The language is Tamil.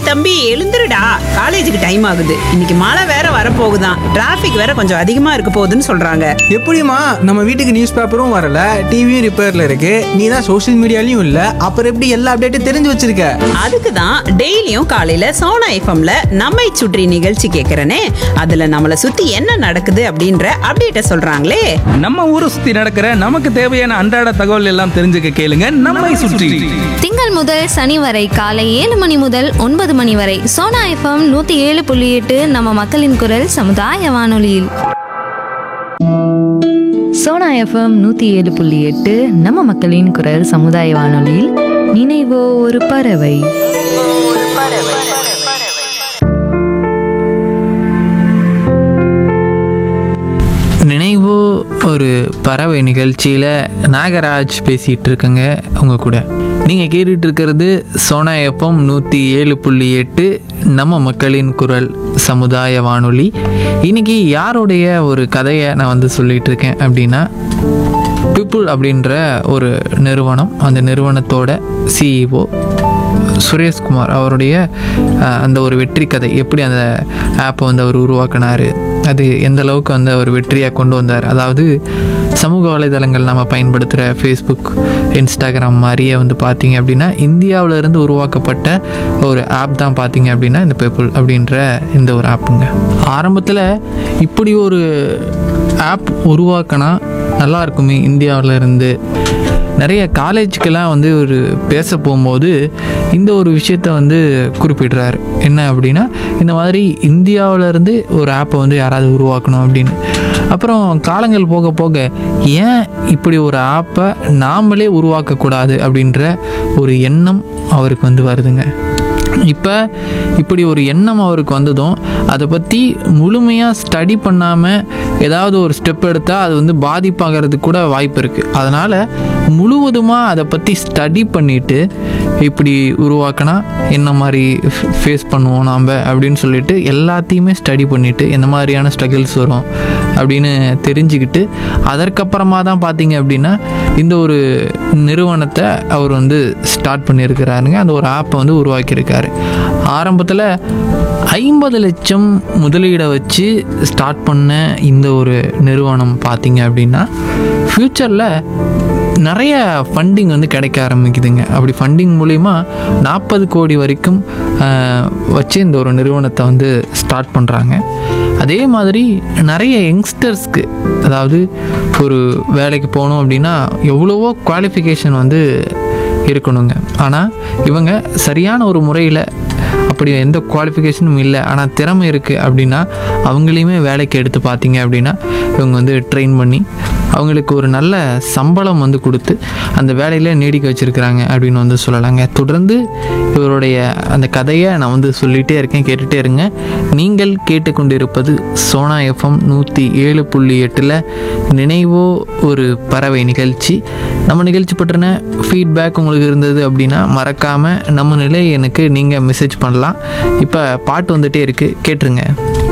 தம்பி எழுந்துருடா காலேஜுக்கு டைம் ஆகுது இன்னைக்கு மழை வேற வரப்போகுதாம் டிராஃபிக் வேற கொஞ்சம் அதிகமா இருக்க போகுதுன்னு சொல்றாங்க எப்படிம்மா நம்ம வீட்டுக்கு நியூஸ் பேப்பரும் வரல டிவியும் ரிப்பேர்ல இருக்கு நீ தான் சோஷியல் மீடியாலையும் இல்ல அப்புறம் எப்படி எல்லா அப்டேட்டும் தெரிஞ்சு வச்சிருக்க அதுக்கு தான் டெய்லியும் காலையில சோனா எஃப்எம்ல நம்மை சுற்றி நிகழ்ச்சி கேட்கறனே அதுல நம்மளை சுத்தி என்ன நடக்குது அப்படின்ற அப்டேட்ட சொல்றாங்களே நம்ம ஊரை சுத்தி நடக்கிற நமக்கு தேவையான அன்றாட தகவல் எல்லாம் தெரிஞ்சுக்க கேளுங்க நம்மை சுற்றி திங்கள் முதல் சனி வரை காலை ஏழு மணி முதல் ஒன்பது மணி வரை சோனா எஃப்எம் நூத்தி ஏழு புள்ளி எட்டு நம்ம மக்களின் குரல் சமுதாய வானொலியில் சோனா எஃப்எம் நூற்றி ஏழு புள்ளி எட்டு நம்ம மக்களின் குரல் சமுதாய வானொலியில் நினைவோ ஒரு பறவை நினைவோ ஒரு பறவை நிகழ்ச்சியில் நாகராஜ் பேசிகிட்டு இருக்கேங்க உங்கள் கூட நீங்கள் கேட்டுட்டு இருக்கிறது சோனா எஃப்எம் நூற்றி ஏழு புள்ளி எட்டு நம்ம மக்களின் குரல் சமுதாய வானொலி இன்னைக்கு யாருடைய ஒரு கதையை நான் வந்து சொல்லிட்டு இருக்கேன் அப்படின்னா பீப்புள் அப்படின்ற ஒரு நிறுவனம் அந்த நிறுவனத்தோட சிஇஓ சுரேஷ்குமார் அவருடைய அஹ், அந்த ஒரு வெற்றி கதை எப்படி அந்த ஆப்பை வந்து அவர் உருவாக்குனார் அது எந்த அளவுக்கு வந்து அவர் வெற்றியாக கொண்டு வந்தார் அதாவது சமூக வலைதளங்கள் நம்ம பயன்படுத்துகிற ஃபேஸ்புக் இன்ஸ்டாகிராம் மாதிரியே வந்து பார்த்தீங்க அப்படின்னா இந்தியாவுல இருந்து உருவாக்கப்பட்ட ஒரு ஆப் தான் பார்த்தீங்க அப்படின்னா இந்த பேப்புள் அப்படின்ற இந்த ஒரு ஆப்புங்க ஆரம்பத்தில் இப்படி ஒரு ஆப் உருவாக்கினா நல்லா இருக்குமே இந்தியாவில் இருந்து நிறைய காலேஜுக்கெல்லாம் வந்து ஒரு பேச போகும்போது இந்த ஒரு விஷயத்த வந்து குறிப்பிடுறாரு என்ன அப்படின்னா இந்த மாதிரி இந்தியாவுல இருந்து ஒரு ஆப்பை வந்து யாராவது உருவாக்கணும் அப்படின்னு அப்புறம் காலங்கள் போக போக ஏன் இப்படி ஒரு ஆப்பை நாமளே உருவாக்கக்கூடாது அப்படின்ற ஒரு எண்ணம் அவருக்கு வந்து வருதுங்க இப்போ இப்படி ஒரு எண்ணம் அவருக்கு வந்ததும் அதை பற்றி முழுமையாக ஸ்டடி பண்ணாமல் ஏதாவது ஒரு ஸ்டெப் எடுத்தால் அது வந்து பாதிப்பாகிறதுக்கு கூட வாய்ப்பு இருக்குது அதனால் முழுவதுமாக அதை பற்றி ஸ்டடி பண்ணிவிட்டு இப்படி உருவாக்கினா என்ன மாதிரி ஃபேஸ் பண்ணுவோம் நாம் அப்படின்னு சொல்லிட்டு எல்லாத்தையுமே ஸ்டடி பண்ணிவிட்டு எந்த மாதிரியான ஸ்ட்ரகிள்ஸ் வரும் அப்படின்னு தெரிஞ்சுக்கிட்டு அதற்கப்புறமா தான் பார்த்தீங்க அப்படின்னா இந்த ஒரு நிறுவனத்தை அவர் வந்து ஸ்டார்ட் பண்ணியிருக்கிறாருங்க அந்த ஒரு ஆப்பை வந்து உருவாக்கியிருக்காரு ஆரம்பத்தில் ஐம்பது லட்சம் முதலீடை வச்சு ஸ்டார்ட் பண்ண இந்த ஒரு நிறுவனம் பார்த்தீங்க அப்படின்னா ஃப்யூச்சரில் நிறைய ஃபண்டிங் வந்து கிடைக்க ஆரம்பிக்குதுங்க அப்படி ஃபண்டிங் மூலிமா நாற்பது கோடி வரைக்கும் ஆஹ், வச்சு இந்த ஒரு நிறுவனத்தை வந்து ஸ்டார்ட் பண்ணுறாங்க அதே மாதிரி நிறைய யங்ஸ்டர்ஸ்க்கு அதாவது ஒரு வேலைக்கு போகணும் அப்படின்னா எவ்வளவோ குவாலிஃபிகேஷன் வந்து இருக்கணுங்க ஆனால் இவங்க சரியான ஒரு முறையில் அப்படி எந்த குவாலிஃபிகேஷனும் இல்லை ஆனால் திறமை இருக்குது அப்படின்னா அவங்களையுமே வேலைக்கு எடுத்து பார்த்தீங்க அப்படின்னா இவங்க வந்து ட்ரெயின் பண்ணி அவங்களுக்கு ஒரு நல்ல சம்பளம் வந்து கொடுத்து அந்த வேலையில நீடிக்க வச்சுருக்கிறாங்க அப்படின்னு வந்து சொல்லலாங்க தொடர்ந்து இவருடைய அந்த கதையை நான் வந்து சொல்லிகிட்டே இருக்கேன் கேட்டுகிட்டே இருங்க நீங்கள் கேட்டுக்கொண்டிருப்பது சோனா எஃப்எம் நூற்றி ஏழு புள்ளி எட்டில் நினைவோ ஒரு பறவை நிகழ்ச்சி நம்ம நிகழ்ச்சி பற்றின ஃபீட்பேக் உங்களுக்கு இருந்தது அப்படின்னா மறக்காமல் நம்ம நிலை எனக்கு நீங்கள் மெசேஜ் பண்ணலாம் இப்போ பாட்டு வந்துகிட்டே இருக்குது கேட்டுருங்க